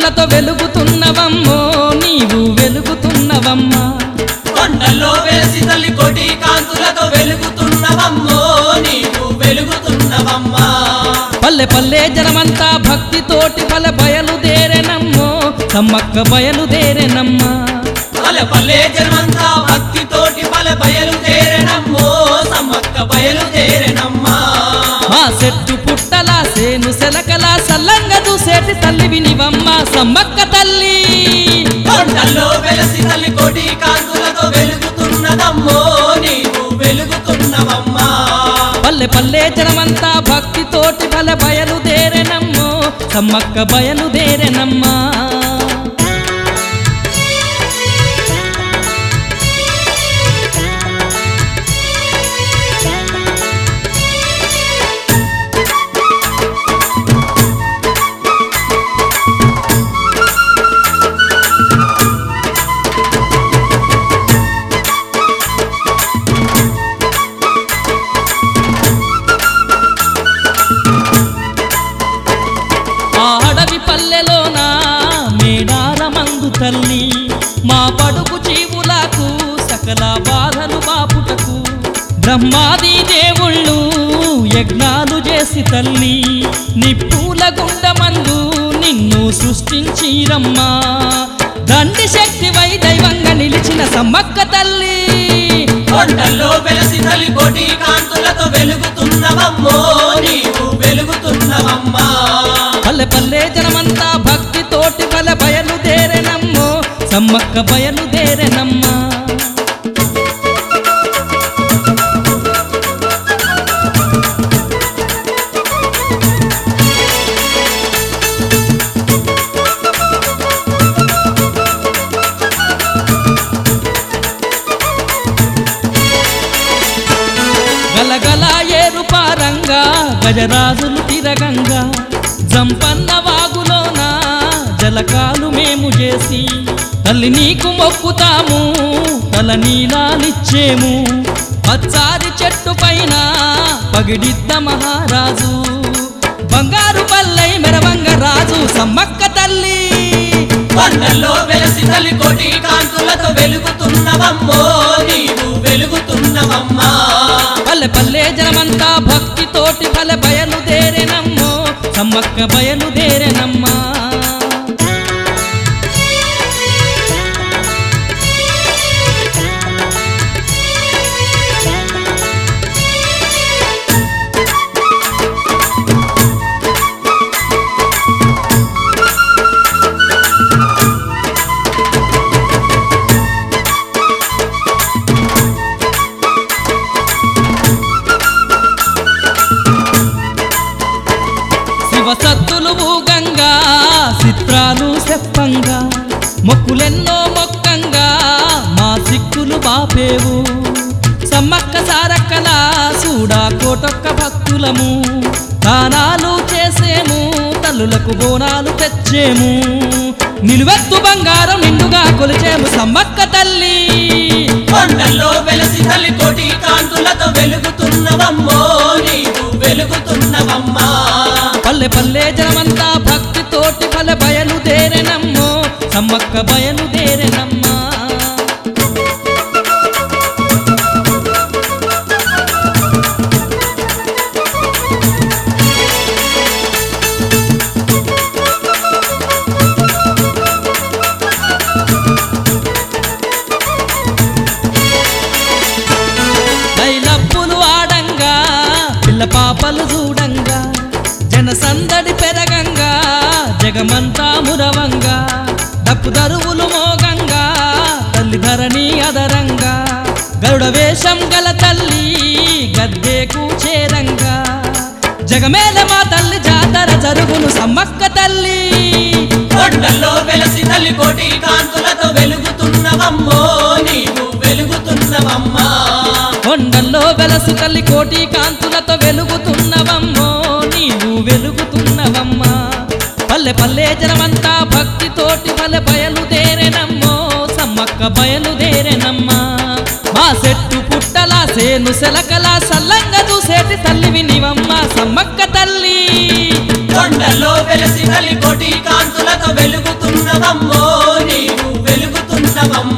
కాంతులతో వెలుగుతున్నవమ్మో నీవు వెలుగుతున్నవమ్మా కొండల్లో వెలసి తల్లి కోటి కాంతులతో వెలుగుతున్నవమ్మో నీవు వెలుగుతున్నవమ్మా పల్లె పల్లె జనమంతా భక్తితోటి పల్లె బయలుదేరెనమ్మో సమ్మక్క బయలుదేరెనమ్మా పల పల్లె జన్మంతా భక్తితోటి పల బయలుదేరనమ్మో సమ్మక్క బయలుదేరనమ్మా మా చెట్టు పుట్టల సేను సెలకల సల్లంగా చూసేటి తల్లి వినివమ్మ సమ్మక్క తల్లి కొండల్లో వెలసి తల్లి కోటి కాంతులతో వెలుగుతున్నదమ్మో నీవు వెలుగుతున్నవమ్మా పల్లె పల్లె జనమంతా భక్తితోటి పల్లె బయలుదేరెనమ్మో సమ్మక్క బయలుదేరెనమ్మా ఆ అడవి పల్లెలోన మేడాల మందు తల్లి మా పడుకు జీవులకు సకల బాధలు బాపుటకు బ్రహ్మాది దేవుళ్ళు యజ్ఞాలు చేసి తల్లి నిప్పుల గుండమందు నిన్ను సృష్టించిరమ్మా దండి శక్తివై దైవంగా నిలిచిన సమ్మక్క తల్లి కొండల్లో వెలసి తల్లి కోటి కాంతులతో వెలుగుతున్నవమ్మో నీవు వెలుగుతున్నవమ్మా పల్లె పల్లె జనమంతా భక్తితోటి పల్లె బయలుదేరెనమ్మో సమ్మక్క బయలుదేరెనమ్మా గలగల ఏరుపారంగా గజరాజులు తిరగంగా జంపన్న వాగులోన జలకాలు మేము చేసి తల్లి నీకు మొక్కుతాము తల నీలాలిచ్చేము పచ్చారి చెట్టు పైన పగిడిద్ద మహారాజు బంగారు పల్లై మెరవంగ రాజు సమ్మక్క తల్లి కొండల్లో వెలసి తల్లి కోటి కాంతులతో వెలుగుతున్నవమ్మో నీవు వెలుగుతున్నవమ్మా పల్లె పల్లె జనమంతా భక్తితోటి పల్లె బయలుదేరెనమ్మో సమ్మక్క బయలుదేరెనమ్మా శివ సత్తులు ఊగంగా చిత్రాలు చెప్పంగా మొక్కులెన్నో మొక్కంగా మా సిక్కులు బాపేవు సమ్మక్క సారక్కల సూడా కోటొక్క భక్తులము దానాలు చేసేము తల్లులకు బోనాలు తెచ్చేము నిలువెత్తు బంగారం నిండుగా కొలిచేము సమ్మక్క తల్లి కొండల్లో వెలసి తల్లి కోటి కాంతులతో వెలుగుతున్నవమ్మో నీవు వెలుగుతున్నవమ్మా పల్లె పల్లె జనమంతా భక్తితోటి పల్లె బయలుదేరెనమ్మో సమ్మక్క బయలుదేరెనమ్మా లైలప్పులు ఆడంగా పిల్ల పాపలు చూడంగా జన సందడి పెరగంగా జగమంతా మురవంగా డప్పు దరువులు మోగంగా తల్లి ధరణి అదరంగా గరుడ వేషం గల తల్లి గద్దెకు చేరంగా జగమేల మా తల్లి జాతర జరుగును సమ్మక్క తల్లి కొండల్లో వెలసి తల్లి కోటి కాంతులతో వెలుగుతున్నవమ్మో నీవు వెలుగుతున్నవమ్మా కొండల్లో వెలసి తల్లి కోటి కాంతులతో వెలుగుతున్నవమ్మో నీవు వెలుగుతున్నవమ్మా పల్లె పల్లె జనమంతా భక్తితోటి పల్లె బయలుదేరెనమ్మో సమ్మక్క బయలుదేరెనమ్మా మా చెట్టు పుట్టల సేను సెలకల సల్లంగా చూసేటి తల్లి వినివమ్మ సమ్మక్క తల్లి కొండల్లో వెలసి తల్లి కోటి కాంతులతో వెలుగుతున్నవమ్మో నీవు వెలుగుతున్నవమ్మా